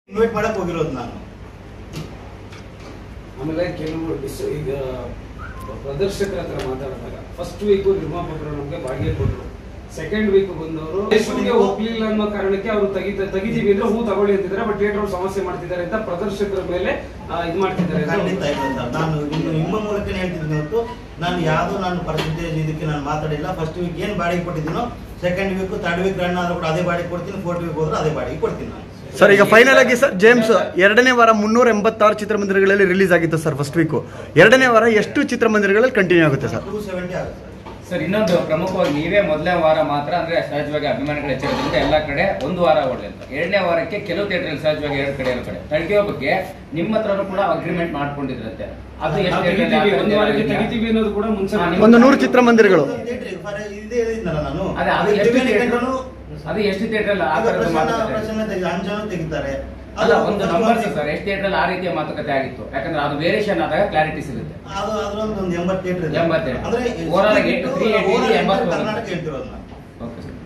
Invite ಮಾಡಕ್ ಹೋಗಿರೋದು ನಾನು ಆಮೇಲೆ ಕೆಲವು ಡಿಸ್ ಈಗ ಪ್ರದರ್ಶಕರ ಹತ್ರ ಮಾತಾಡಿದಾಗ ಫಸ್ಟ್ ವೀಕ್ ನಿರ್ಮಾಪಕರು ನಮಗೆ ಬಾಡಿಗೆ ಕೊಟ್ಟರು ಸೆಕೆಂಡ್ ವೀಕ್ ಬಂದವರು ಯಶುಗೆ ಒಪ್ಲಿಲ್ಲ ಅನ್ನೋ ಕಾರಣಕ್ಕೆ ಅವರು ತೆಗಿತ ತೆಗಿತೀವಿ ಅಂದ್ರೆ ಹೂ ತಗೊಳ್ಳಿ ಅಂತಿದ್ದಾರೆ ಬಟ್ ಥಿಯೇಟರ್ ಅವ್ರು ಸಮಸ್ಯೆ ಮಾಡ್ತಿದ್ದಾರೆ ಅಂತ ಪ್ರದರ್ಶಕರ ಮೇಲೆ ಆ, ಇದ್ ಮಾಡ್ತಿದ್ದಾರೆ ಅಂತ ಖಂಡಿತ ಇಲ್ಲ ಸರ್ ನಾನು ನಿಮ್ಮ ನಿಮ್ಮ ಮೂಲಕನೇ ಹೇಳ್ತಿದ್ದೀನಿ ಹೊರತು ನಾನು ಯಾವುದೋ ನಾನು ಪರ್ಸೆಂಟೇಜ್ ಇದಕ್ಕೆ ನಾನು ಮಾತಾಡಿಲ್ಲ ಫಸ್ಟ್ ವೀಕ್ ಏನು ಬಾಡಿಗೆ ಕೊಟ್ಟಿದ್ದೀನೋ second week third week run ಆದ್ರೂ ಕೂಡ ಅದೇ ಬಾಡಿಗೆ ಕೊಡ್ತೀನಿ ಫೋರ್ತ್ ವೀಕ್ ಹೋದ್ರೆ ಅದೇ ಬಾಡಿಗೆ ಕೊಡ್ತೀನಿ ನಾನು ಸರ್ ಈಗ ಫೈನಲ್ ಆಗಿ ಸರ್ ಜೇಮ್ಸ್ ಎರಡನೇ ವಾರ ಮುನ್ನೂರ ಎಂಬತ್ತಾರು ಚಿತ್ರಮಂದಿರಗಳಲ್ಲಿ ರಿಲೀಸ್ ಆಗಿತ್ತು ಸರ್ ಫಸ್ಟ್ ವೀಕು ಎರಡನೇ ವಾರ ಎಷ್ಟು ಚಿತ್ರಮಂದಿರಗಳಲ್ಲಿ ಕಂಟಿನ್ಯೂ ಆಗುತ್ತೆ ಸರ್ ಟೂ ಸೆವೆಂಟಿ ಆಗುತ್ತೆ ಸರ್ ಸರ್ ಇನ್ನೊಂದು ಪ್ರಮುಖವಾಗಿ ನೀವೇ ಮೊದಲನೇ ವಾರ ಮಾತ್ರ ಅಂದ್ರೆ ಸಹಜವಾಗಿ ಅಭಿಮಾನಿಗಳ ಹೆಚ್ಚಿರೋದ್ರಿಂದ ಎಲ್ಲಾ ಕಡೆ ಒಂದು ವಾರ ಓಡಲಿ ಅಂತ ಎರಡನೇ ವಾರಕ್ಕೆ ಕೆಲವು ಥಿಯೇಟರ್ ಸಹಜವಾಗಿ ಎರಡು ಕಡೆ ಎರಡು ಕಡೆ ತರ್ಟಿಯೋ ಬಗ್ಗೆ ನಿಮ್ಮ ಹತ್ರನೂ ಕೂಡ ಅಗ್ರಿಮೆಂಟ್ ಮಾಡ್ಕೊಂಡಿದ್ರಂತೆ ಅದು ಎಷ್ಟು ನಾವು theatre ತೆಗಿತೀವಿ, ಅಲ್ಲಿ ಒಂದು ವಾರಕ್ಕೆ ಆಗಿದೆಯಾ? ತೆಗಿತೀವಿ ಅನ್ನೋದು ಕೂಡ ಮುಂಚೆ ಹಾ, ಒಂದು ನೂರು ಚಿತ್ರಮಂದಿರಗಳು ಥಿಯೇಟ್ರ್ ಫಾರ್ ಇದೇ ಹೇಳಿದ್ನಲ್ಲ ನಾನು ಅದೇ ಅದು ಅದು ಎಷ್ಟು ತ್ರಿವೇಣಿ theatre? ಕಂಡ್ರೂ ಅದು ಎಷ್ಟು ಥಿಯೇಟರ್ ಅಲ್ಲಿ ಆ ಈಗ ಥರದ್ದು ಪ್ರಸನ್ನ ಮಾತುಕತೆ ಪ್ರಸನ್ನ ತೆಗಿ ಅಂಜನು ತೆಗಿತಾರೆ ಅಲ್ಲ ಅದು ಒಂದು ಅದು ನಂಬರ್ ಒಂದು- ಸರ್ ಎಷ್ಟು ಥಿಯೇಟರ್ ಆ ರೀತಿಯ ಮಾತುಕತೆ ಆಗಿತ್ತು ಯಾಕಂದ್ರೆ ಅದು ವೇರಿಯೇಷನ್ ಆದಾಗ ಕ್ಲಾರಿಟಿ ಸಿಗುತ್ತೆ ಅದು ಅದ್ರೊಂದು ಒಂದು ಎಂಬತ್ತು ಥಿಯೇಟರ್ ಇದೆ ಎಂಬತ್ತು theatre. ಅಂದ್ರೆ Overall ಆಗಿ ಇದು three eighty, overall ಎಂಬತ್ತು ಕರ್ನಾಟಕ ಹೇಳ್ತಿರೋದು ನಾನು ಓಕೆ ಸರ್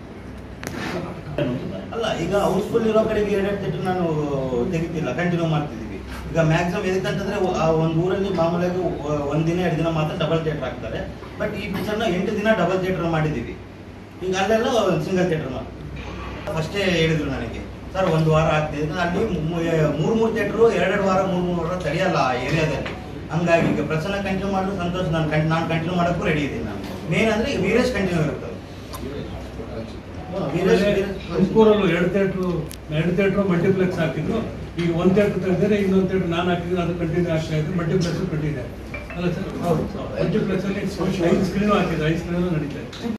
ಅಲ್ಲ ಈಗ ಹೌಸ್ಫುಲ್ ಇರೋ ಕಡೆಗೆ ಎರಡೆರಡು ಥಿಯೇಟರ್ ನಾನು ತೆಗಿತಿಲ್ಲ ಕಂಟಿನ್ಯೂ ಮಾಡ್ತಿದ್ದೀವಿ ಈಗ ಮ್ಯಾಕ್ಸಿಮಮ್ ಎದಕ್ಕಂತಂದ್ರೆ ಆ ಒಂದು ಊರಲ್ಲಿ ಮಾಮೂಲಿಯಾಗಿ ಒ- ಒಂದಿನ ಎರಡು ದಿನ ಮಾತ್ರ ಡಬಲ್ ಥಿಯೇಟರ್ ಹಾಕ್ತಾರೆ ಬಟ್ ಈ ಪಿಕ್ಚರ್ನ ಎಂಟು ದಿನ ಡಬಲ್ ಥಿಯೇಟರ್ ಮಾಡಿದ್ದೀವಿ ಈಗ ಅಲ್ಲೆಲ್ಲ ಸಿಂಗಲ್ ಥಿಯೇಟರ್ ಮಾಡಿ ಫಸ್ಟೇ ಹೇಳಿದ್ರು ನನಗೆ ಸರ್ ಒಂದು ವಾರ ಆಗ್ತಿದೆ ಅಲ್ಲಿ ಮೂರು ಮೂರು ಥಿಯೇಟ್ರು ಎರಡೆರಡು ವಾರ ಮೂರು ಮೂರು ವಾರ ತಡೆಯಲ್ಲ ಆ ಏರಿಯಾದಲ್ಲಿ ಹಂಗಾಗಿ ಈಗ ಪ್ರಸನ್ನ ಕಂಟಿನ್ಯೂ ಮಾಡಿದ್ರು ಸಂತೋಷ್ ನಾನು ಕಂಟ್ ನಾನು ಕಂಟಿನ್ಯೂ ಮಾಡೋಕ್ಕೂ ರೆಡಿ ಇದ್ದೀನಿ ನಾನು ಮೇನ್ ಅಂದರೆ ವೀರೇಶ್ ಕಂಟಿನ್ಯೂ ಇರ್ತದೆ ಹ್ಮ್, ವೀರೇಶ್ ವೀರೇಶ್ ತುಮಕೂರಲ್ಲೂ ಎರಡು ಥಿಯೇಟ್ರು ಎರಡು ಥಿಯೇಟ್ರು ಮಲ್ಟಿಪ್ಲೆಕ್ಸ್ ಹಾಕಿದ್ರು ಈಗ ಒಂದು ಥಿಯೇಟ್ರ್ ತೆಗೆದ್ರೆ ಇನ್ನೊಂದು ಥಿಯೇಟ್ರ್ ನಾನು ಹಾಕಿದ್ರೆ ಅದು ಕಂಟಿನ್ಯೂ ಆಗ್ತಾ ಇದೆ ಮಲ್ಟಿಪ್ಲೆಕ್ಸ್ ಕಂಟಿನ್ಯೂ ಅಲ್ಲ ಸರ್ ಹೌದು ಮಲ್ಟಿಪ್ಲೆಕ್ಸ್ ಅಲ್ಲಿ ಐದು ಸ್ಕ್ರೀನು ಹಾಕಿದ್ರು ಐದು ಸ್ಕ್ರೀನು ನಡೀತಾ ಇದೆ